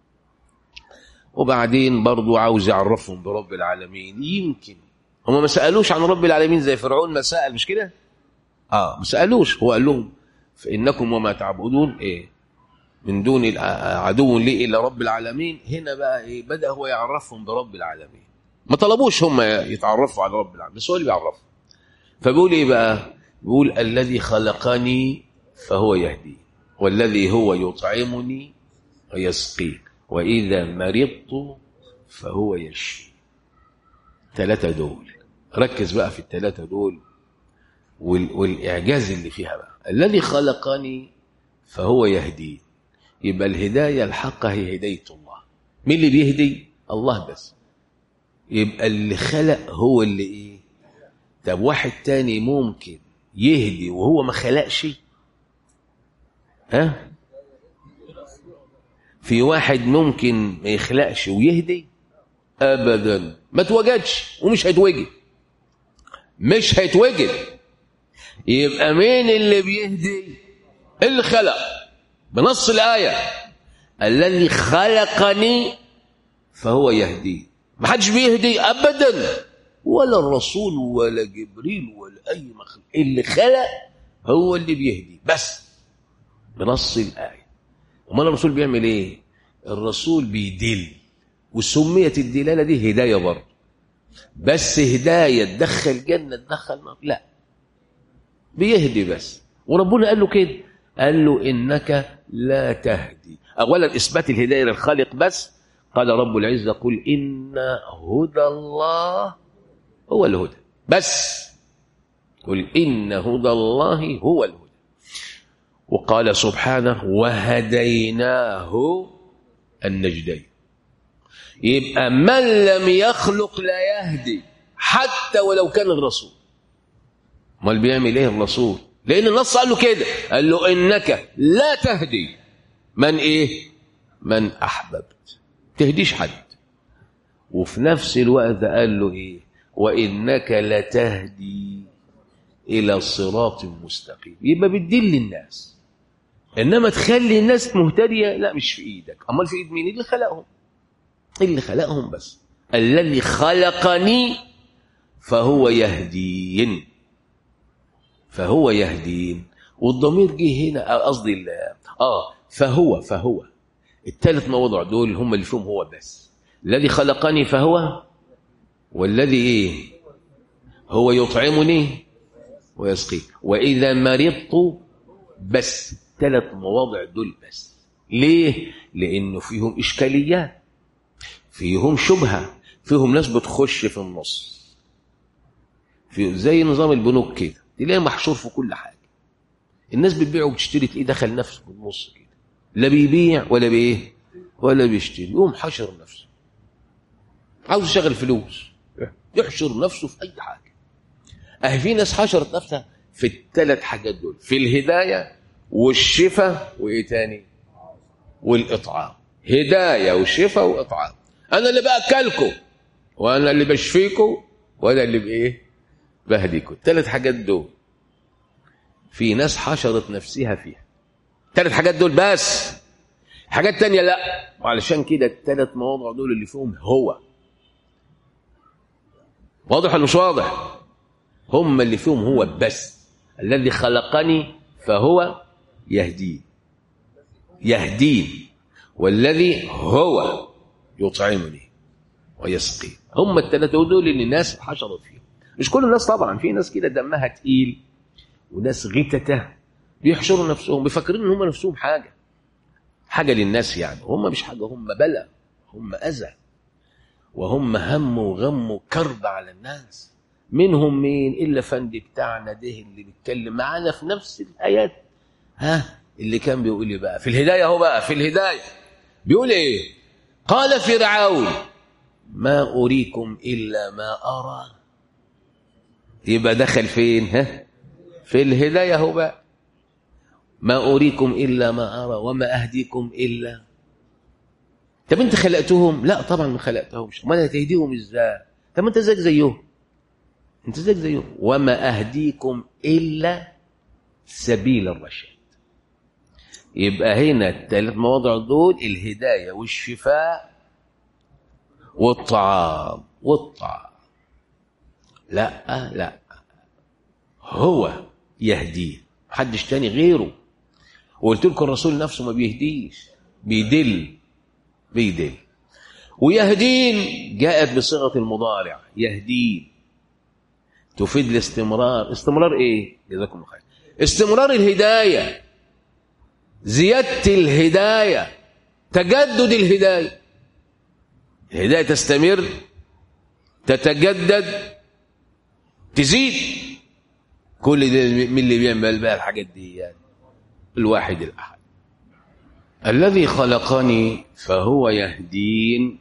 وبعدين برضو عاوز يعرفهم برب العالمين يمكن هم ما سألوش عن رب العالمين زي فرعون ما سأل مش كده اه ما سألوش هو قال لهم فإنكم وما تعبدون ايه من دون عدو لي إلا رب العالمين هنا بقى ايه بدأ هو يعرفهم برب العالمين ما طلبوش هم يتعرفوا على رب العالمين بس هو اللي بيعرفهم فبيقول ايه بقى بيقول الذي خلقني فهو يهدي والذي هو يطعمني ويسقين وإذا مرضت فهو يشفي ثلاثة دول ركز بقى في الثلاثة دول والإعجاز اللي فيها بقى الذي خلقني فهو يهدي يبقى الهداية الحقة هي هداية الله مين اللي بيهدي الله بس يبقى اللي خلق هو اللي ايه طب واحد تاني ممكن يهدي وهو ما خلقش ها في واحد ممكن ما يخلقش ويهدي ابدا ما توجدش ومش هيتوجد مش هيتوجد يبقى مين اللي بيهدي اللي خلق بنص الآية الذي خلقني فهو يهدي ما حدش بيهدي أبدا ولا الرسول ولا جبريل ولا أي مخلوق اللي خلق هو اللي بيهدي بس بنص الآية امال الرسول بيعمل ايه الرسول بيدل وسميت الدلالة دي هداية برضه بس هداية تدخل جنة تدخل نار لا بيهدي بس وربنا قال له كده قال له إنك لا تهدي أولا إثبات الهداية للخالق بس قال رب العزة قل إن هدى الله هو الهدى بس قل إن هدى الله هو الهدى وقال سبحانه وهديناه النجدين يبقى من لم يخلق لا يهدي حتى ولو كان الرسول امال بيعمل ايه الرسول لان النص قال له كده قال له انك لا تهدي من ايه من احببت تهديش حد وفي نفس الوقت قال له ايه وانك لتهدي الى صراط مستقيم يبقى بتدل الناس انما تخلي الناس مهتديه لا مش في ايدك امال في ايد مين اللي خلقهم اللي خلقهم بس الذي خلقني فهو يهدين فهو يهدين والضمير جه هنا قصدي اه فهو فهو الثلاث مواضع دول هم اللي فيهم هو بس الذي خلقني فهو والذي ايه هو يطعمني ويسقي واذا مرضت بس ثلاث مواضع دول بس ليه لانه فيهم اشكاليات فيهم شبهه فيهم ناس بتخش في النص في زي نظام البنوك كده تلاقيه محشور في كل حاجه الناس بتبيع وبتشتري تلاقيه دخل نفسه في النص كده لا بيبيع ولا بايه ولا بيشتري يقوم حشر نفسه عاوز يشغل فلوس يحشر نفسه في اي حاجه اهي في ناس حشرت نفسها في الثلاث حاجات دول في الهدايه والشفاء وايه تاني والاطعام هدايه وشفاء واطعام انا اللي باكلكم وانا اللي بشفيكم وانا اللي بايه بهديكم الثلاث حاجات دول في ناس حشرت نفسها فيها الثلاث حاجات دول بس حاجات تانية لا وعلشان كده الثلاث مواضع دول اللي فيهم هو واضح ولا مش واضح هم اللي فيهم هو بس الذي خلقني فهو يهدين يهدين والذي هو يطعمني ويسقي هم الثلاثة دول اللي الناس حشرت فيهم مش كل الناس طبعا في ناس كده دمها تقيل وناس غتته بيحشروا نفسهم بيفكرين ان هم نفسهم حاجه حاجه للناس يعني هم مش حاجه هم بلا هم اذى وهم هم وغم وكرب على الناس منهم مين الا فندي بتاعنا ده اللي بيتكلم معانا في نفس الايات ها اللي كان بيقول ايه بقى في الهدايه هو بقى في الهدايه بيقول ايه قال فرعون ما اريكم الا ما ارى يبقى دخل فين ها في الهداية هو بقى ما أريكم إلا ما أرى وما أهديكم إلا طب أنت خلقتهم؟ لا طبعا ما خلقتهمش أمال هتهديهم إزاي؟ طب أنت زيك زيهم أنت زيك زيهم وما أهديكم إلا سبيل الرشاد يبقى هنا الثلاث مواضع دول الهداية والشفاء والطعام والطعام لا لا هو يهديه محدش تاني غيره وقلت لكم الرسول نفسه ما بيهديش بيدل بيدل ويهدين جاءت بصيغه المضارع يهدين تفيد الاستمرار استمرار ايه جزاكم الله خير استمرار الهدايه زياده الهدايه تجدد الهدايه الهدايه تستمر تتجدد تزيد كل ده من اللي بيعمل بقى الحاجات دي يعني الواحد الاحد الذي خلقني فهو يهدين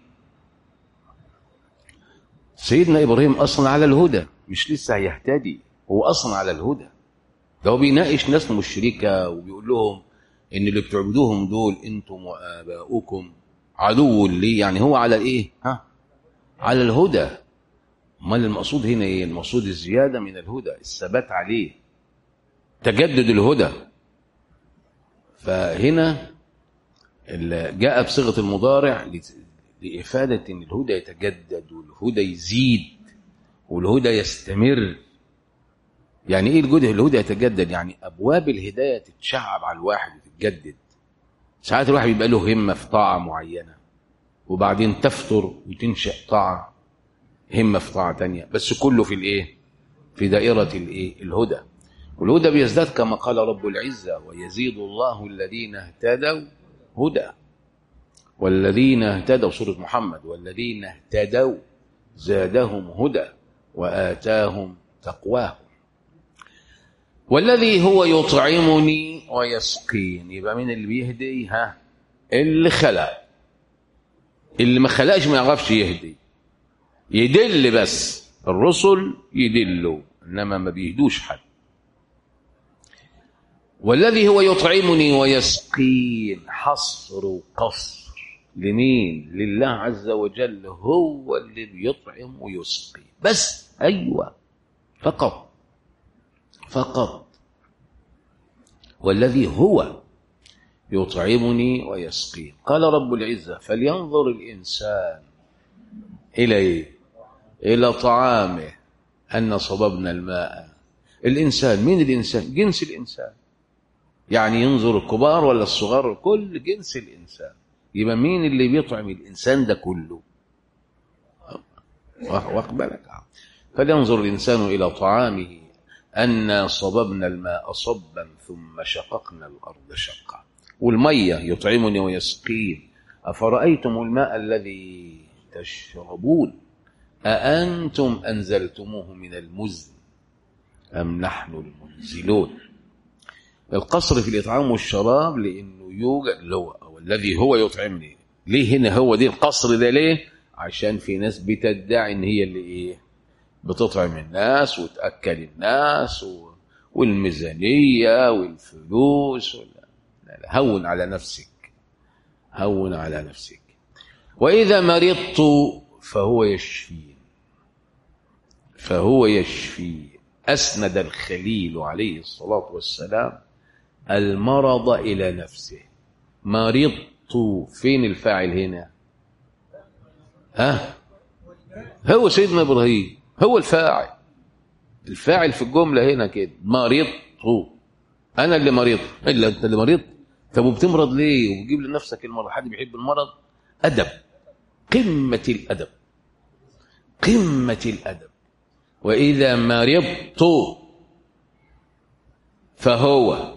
سيدنا ابراهيم اصلا على الهدى مش لسه هيهتدي هو اصلا على الهدى ده هو بيناقش ناس مشركه وبيقول لهم ان اللي بتعبدوهم دول انتم واباؤكم عدو لي يعني هو على الايه ها على الهدى امال المقصود هنا ايه المقصود الزياده من الهدى الثبات عليه تجدد الهدى فهنا جاء بصيغه المضارع لافاده ان الهدى يتجدد والهدى يزيد والهدى يستمر يعني ايه الهدى الهدى يتجدد يعني ابواب الهدايه تتشعب على الواحد وتتجدد ساعات الواحد بيبقى له همه في طاعه معينه وبعدين تفتر وتنشا طاعه همه في طاعه تانية بس كله في الايه في دائره الايه الهدى والهدى بيزداد كما قال رب العزه ويزيد الله الذين اهتدوا هدى والذين اهتدوا سوره محمد والذين اهتدوا زادهم هدى واتاهم تقواهم والذي هو يطعمني ويسقين يبقى مين اللي بيهدي ها اللي خلق اللي ما خلقش ما يعرفش يهدي يدل بس الرسل يدلوا انما ما بيهدوش حد والذي هو يطعمني ويسقين حصر وقصر لمين لله عز وجل هو اللي بيطعم ويسقي بس ايوه فقط فقط والذي هو يطعمني ويسقين قال رب العزة فلينظر الإنسان إلى إيه؟ إلى طعامه أن صببنا الماء الإنسان مين الإنسان جنس الإنسان يعني ينظر الكبار ولا الصغار كل جنس الإنسان يبقى مين اللي بيطعم الإنسان ده كله واخد بالك فلينظر الإنسان إلى طعامه أنا صببنا الماء صبا ثم شققنا الأرض شقا والمية يطعمني ويسقين أفرأيتم الماء الذي تشربون أأنتم أنزلتموه من المزن أم نحن المنزلون القصر في الإطعام والشراب لأنه يوجد لو والذي هو يطعمني ليه هنا هو دي القصر ده ليه عشان في ناس بتدعي ان هي اللي ايه بتطعم الناس وتأكل الناس و... والميزانية والفلوس ولا لا لا هون على نفسك هون على نفسك وإذا مرضت فهو يشفين فهو يشفي أسند الخليل عليه الصلاة والسلام المرض إلى نفسه مرضت فين الفاعل هنا ها هو سيدنا إبراهيم هو الفاعل الفاعل في الجملة هنا كده مرضت أنا اللي مريض إلا أنت اللي مريض طب وبتمرض ليه وبتجيب لنفسك المرض حد بيحب المرض أدب قمة الأدب قمة الأدب وإذا مرضت فهو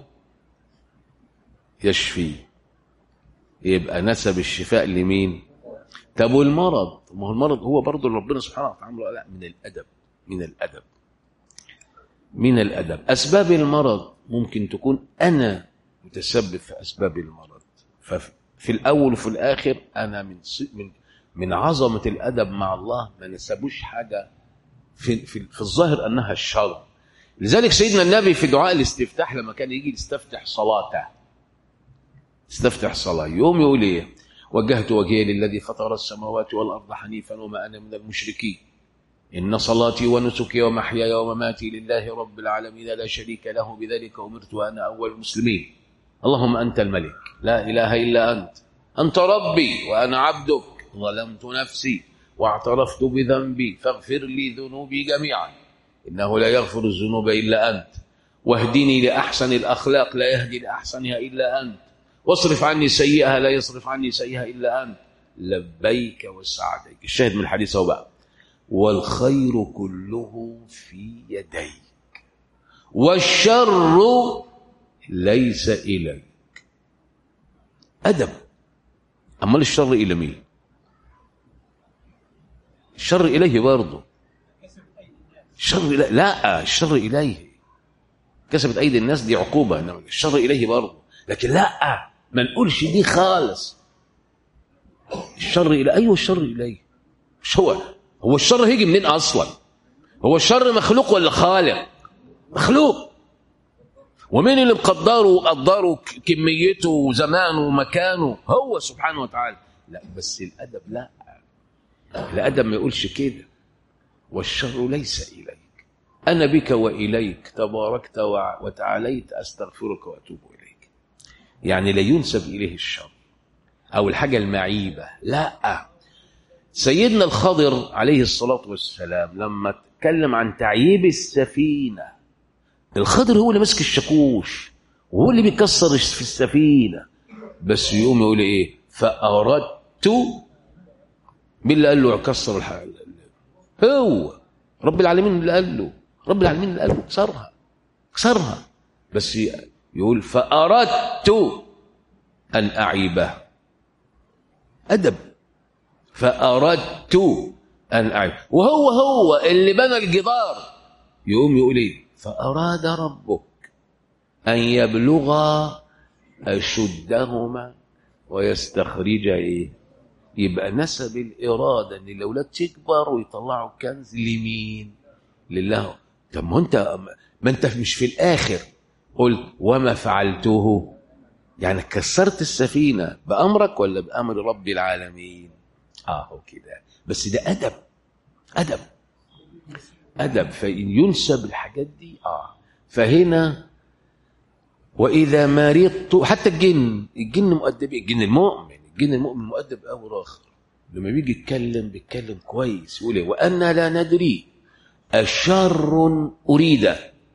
يشفي يبقى نسب الشفاء لمين طب والمرض ما هو المرض هو برضه ربنا سبحانه وتعالى لا من الأدب من الأدب من الأدب أسباب المرض ممكن تكون أنا متسبب في أسباب المرض ففي الأول وفي الآخر أنا من من من عظمة الأدب مع الله ما نسبوش حاجة في, في, في الظاهر أنها الشر لذلك سيدنا النبي في دعاء الاستفتاح لما كان يجي يستفتح صلاته استفتح صلاة يوم يقول ايه وجهت وجهي للذي فطر السماوات والأرض حنيفا وما أنا من المشركين إن صلاتي ونسكي ومحياي ومماتي لله رب العالمين لا شريك له بذلك أمرت وأنا أول المسلمين اللهم أنت الملك لا إله إلا أنت أنت ربي وأنا عبدك ظلمت نفسي واعترفت بذنبي فاغفر لي ذنوبي جميعا إنه لا يغفر الذنوب إلا أنت واهدني لأحسن الأخلاق لا يهدي لأحسنها إلا أنت واصرف عني سيئها لا يصرف عني سيئها إلا أنت لبيك وسعديك الشاهد من الحديث هو بقى والخير كله في يديك والشر ليس إليك أدب أمال الشر إلى مين الشر إليه برضه الشر إليه لا الشر إليه كسبت أيدي الناس دي عقوبة إنما الشر إليه برضه لكن لا ما نقولش دي خالص الشر إلى أيوه الشر إليه مش هو هو الشر هيجي منين أصلا هو الشر مخلوق ولا خالق مخلوق ومين اللي مقدره وقدره كميته وزمانه ومكانه هو سبحانه وتعالى لا بس الأدب لا الأدب ما يقولش كده والشر ليس إليك أنا بك وإليك تباركت وتعاليت أستغفرك وأتوب إليك يعني لا ينسب إليه الشر أو الحاجة المعيبة لا سيدنا الخضر عليه الصلاة والسلام لما تكلم عن تعييب السفينة الخضر هو اللي ماسك الشاكوش وهو اللي بيكسر في السفينة بس يقوم يقول ايه فأردت مين اللي قال له كسر الحاجة هو رب العالمين اللي قال له رب العالمين اللي قال له كسرها كسرها بس يقول فأردت أن أعيبه أدب فأردت أن أعيب وهو هو اللي بنى الجدار يقوم يقول إيه فأراد ربك أن يبلغا أشدهما ويستخرج إيه يبقى نسب الإرادة أن الأولاد تكبر ويطلعوا كنز لمين لله طب ما أنت ما أنت مش في الآخر قلت وما فعلته يعني كسرت السفينة بأمرك ولا بأمر رب العالمين آه كده بس ده أدب أدب أدب فإن ينسب الحاجات دي آه فهنا وإذا مرضت حتى الجن الجن مؤدب الجن المؤمن الجن المؤمن مؤدب أو آخر لما بيجي يتكلم بيتكلم كويس يقول إيه وأنا لا ندري أشر أريد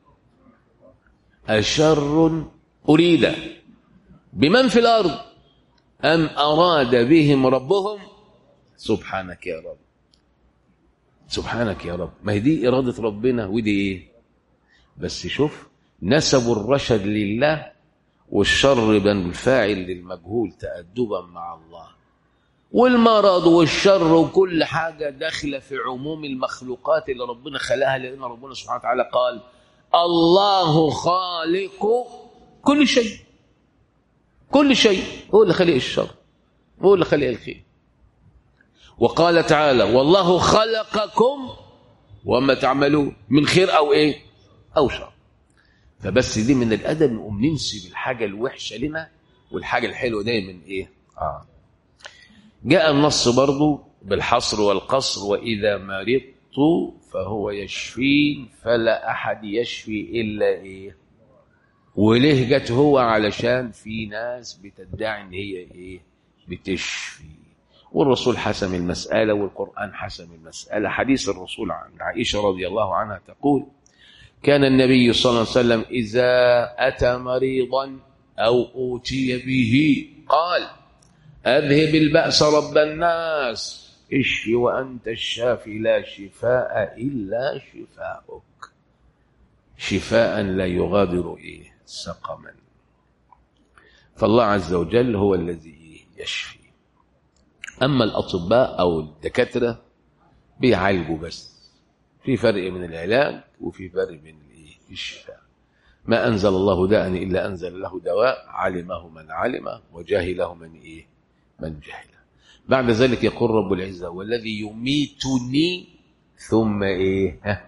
أشر أريد بمن في الأرض أم أراد بهم ربهم سبحانك يا رب سبحانك يا رب ما هي دي إرادة ربنا ودي إيه بس شوف نسبوا الرشد لله والشر بن الفاعل للمجهول تأدبا مع الله والمرض والشر وكل حاجة داخلة في عموم المخلوقات اللي ربنا خلقها لأن ربنا سبحانه وتعالى قال الله خالق كل شيء كل شيء هو اللي خلق الشر هو اللي خلق الخير وقال تعالى والله خلقكم وما تعملون من خير أو إيه أو شر فبس دي من الأدب نقوم ننسب الحاجة الوحشة لنا والحاجة الحلوة دايما إيه آه. جاء النص برضو بالحصر والقصر وإذا مرضت فهو يشفين فلا أحد يشفي إلا إيه وليه جت هو علشان في ناس بتدعي ان هي ايه بتشفي والرسول حسم المسألة والقرآن حسم المسألة حديث الرسول عن عائشة رضي الله عنها تقول كان النبي صلى الله عليه وسلم إذا أتى مريضا أو أوتي به قال أذهب البأس رب الناس اشفي وأنت الشافي لا شفاء إلا شفاؤك شفاء لا يغادر إيه سقما فالله عز وجل هو الذي يشفي أما الأطباء أو الدكاترة بيعالجوا بس في فرق من العلاج وفي فرق من الشفاء ما أنزل الله داء إلا أنزل له دواء علمه من علمه وجاهله من إيه من جهله بعد ذلك يقول رب العزة والذي يميتني ثم إيه ها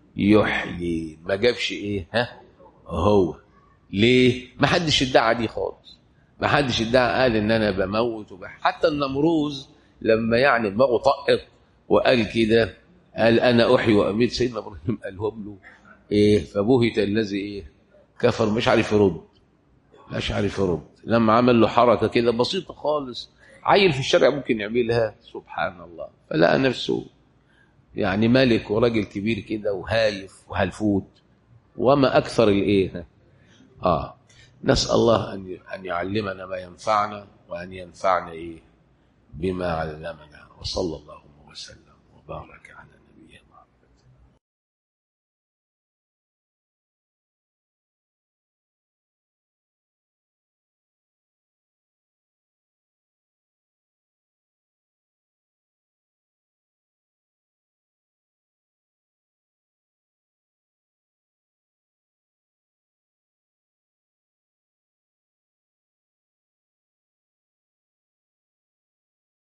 يحيي ما جابش ايه ها هو ليه ما حدش ادعى دي خالص ما حدش ادعى قال ان انا بموت وبح حتى النمروز لما يعني دماغه طقت وقال كده قال انا احيي واميت سيدنا ابراهيم قالهم له ايه فبهت الذي ايه كفر مش عارف يرد مش عارف يرد لما عمل له حركه كده بسيطه خالص عيل في الشارع ممكن يعملها سبحان الله فلقى نفسه يعني ملك وراجل كبير كده وهالف وهلفوت وما اكثر الايه اه نسال الله ان ان يعلمنا ما ينفعنا وان ينفعنا ايه بما علمنا وصلى الله وسلم وبارك على